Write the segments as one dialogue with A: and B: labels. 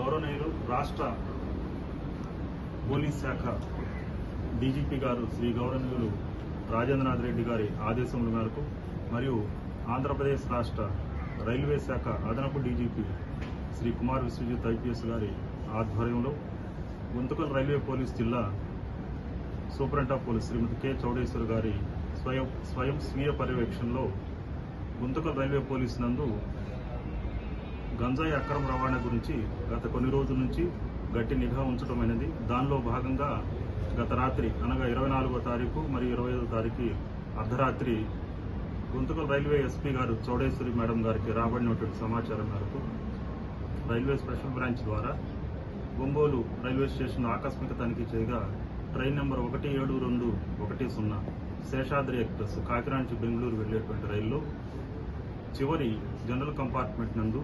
A: గౌరవనీయులు రాష్ట్ర పోలీస్ శాఖ డీజీపీ గారు శ్రీ గౌరవనీయులు రాజేంద్రనాథ్ రెడ్డి గారి ఆదేశముల మేరకు మరియు ఆంధ్రప్రదేశ్ రాష్ట్ర రైల్వే శాఖ అదనపు డీజీపీ శ్రీ కుమార్ విశ్వజిత్ ఐపీఎస్ గారి ఆధ్వర్యంలో గుంతకల్ రైల్వే పోలీస్ జిల్లా superintendent of police Shrimati K Chowdeshwar గారి స్వయం స్వయం స్వీయ పర్యవేక్షణలో గుంతకల్ రైల్వే పోలీస్ నందు గంజాయి అక్రమ రవాణా గురించి గత కొన్ని రోజుల నుంచి గట్టి నిఘా ఉంచడం అనేది దానిలో భాగంగా గత రాత్రి అనగా ఇరవై నాలుగో తారీఖు మరియు ఇరవై ఐదో తారీఖు అర్ధరాత్రి గుంతకల్ రైల్వే ఎస్పీ గారు చౌడేశ్వరి మేడం గారికి రాబడినటువంటి సమాచారం మేరకు రైల్వే స్పెషల్ బ్రాంచ్ ద్వారా ఒంగోలు రైల్వే స్టేషన్ ఆకస్మిక తనిఖీ చేయగా ట్రైన్ నెంబర్ ఒకటి ఏడు రెండు ఒకటి సున్నా శేషాద్రి ఎక్స్ప్రెస్ కాకినాడ నుంచి బెంగళూరు వెళ్లేటువంటి రైల్లో చివరి జనరల్ కంపార్ట్మెంట్ నందు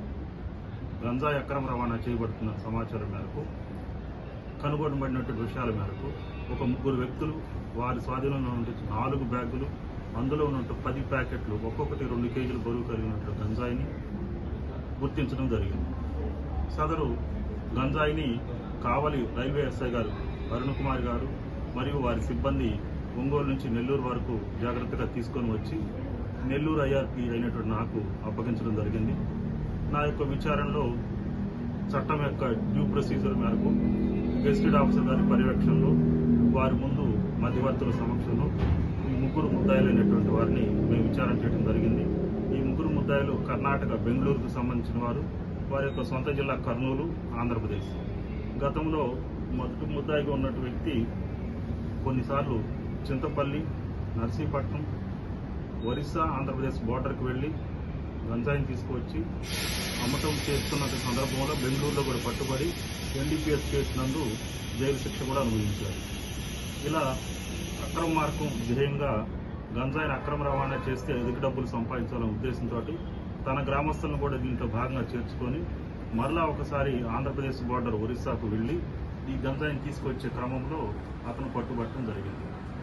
A: గంజాయి అక్రమ రవాణా చేయబడుతున్న సమాచారం మేరకు కనుగొనబడినటువంటి విషయాల మేరకు ఒక ముగ్గురు వ్యక్తులు వారి స్వాధీనంలో ఉండే నాలుగు బ్యాగులు అందులో ఉన్నట్టు పది ప్యాకెట్లు ఒక్కొక్కటి రెండు కేజీలు బరువు కలిగినట్లు గంజాయిని గుర్తించడం జరిగింది సదరు గంజాయిని కావలి రైల్వే ఎస్ఐ గారు అరుణ్ కుమార్ గారు మరియు వారి సిబ్బంది ఒంగోలు నుంచి నెల్లూరు వరకు జాగ్రత్తగా తీసుకొని వచ్చి నెల్లూరు ఐఆర్పి అయినటువంటి నాకు అప్పగించడం జరిగింది నా యొక్క విచారణలో చట్టం యొక్క డ్యూ ప్రొసీజర్ మేరకు గెస్టెడ్ ఆఫీసర్ గారి పర్యవేక్షణలో వారి ముందు మధ్యవర్తుల సమక్షంలో ఈ ముగ్గురు ముద్దాయిలైనటువంటి వారిని మేము విచారణ చేయడం జరిగింది ఈ ముగ్గురు ముద్దాయిలు కర్ణాటక బెంగళూరుకు సంబంధించిన వారు వారి యొక్క సొంత జిల్లా కర్నూలు ఆంధ్రప్రదేశ్ గతంలో మొదటి ముద్దాయిగా ఉన్నటువంటి వ్యక్తి కొన్నిసార్లు చింతపల్లి నర్సీపట్నం ఒరిస్సా ఆంధ్రప్రదేశ్ బోర్డర్కి వెళ్ళి గంజాయిని తీసుకువచ్చి అమ్మటం చేస్తున్న సందర్భంలో బెంగళూరులో కూడా పట్టుబడి ఎన్డీపీఎస్ కేసు నందు జైలు శిక్ష కూడా అనుభవించారు ఇలా అక్రమ మార్గం ధ్యేయంగా గంజాయిని అక్రమ రవాణా చేస్తే అధిక డబ్బులు సంపాదించాలనే ఉద్దేశంతో తన గ్రామస్తులను కూడా దీంట్లో భాగంగా చేర్చుకొని మరలా ఒకసారి ఆంధ్రప్రదేశ్ బోర్డర్ ఒరిస్సాకు వెళ్లి ఈ గంజాయిని తీసుకొచ్చే క్రమంలో అతను పట్టుబట్టడం జరిగింది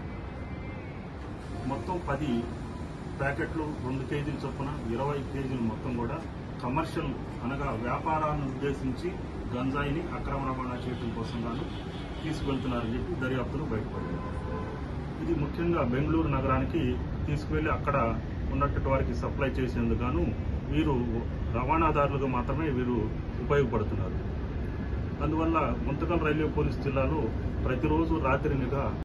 A: మొత్తం పది ప్యాకెట్లు రెండు కేజీల చొప్పున ఇరవై కేజీలు మొత్తం కూడా కమర్షియల్ అనగా వ్యాపారాన్ని ఉద్దేశించి గంజాయిని అక్రమ రవాణా చేయడం కోసం గాను తీసుకెళ్తున్నారని చెప్పి దర్యాప్తులు బయటపడింది ఇది ముఖ్యంగా బెంగళూరు నగరానికి తీసుకువెళ్లి అక్కడ ఉన్నటువంటి వారికి సప్లై చేసేందుకు గాను వీరు రవాణాదారులుగా మాత్రమే వీరు ఉపయోగపడుతున్నారు అందువల్ల గుంతకల్ రైల్వే పోలీస్ జిల్లాలో ప్రతిరోజు రాత్రి నిఘా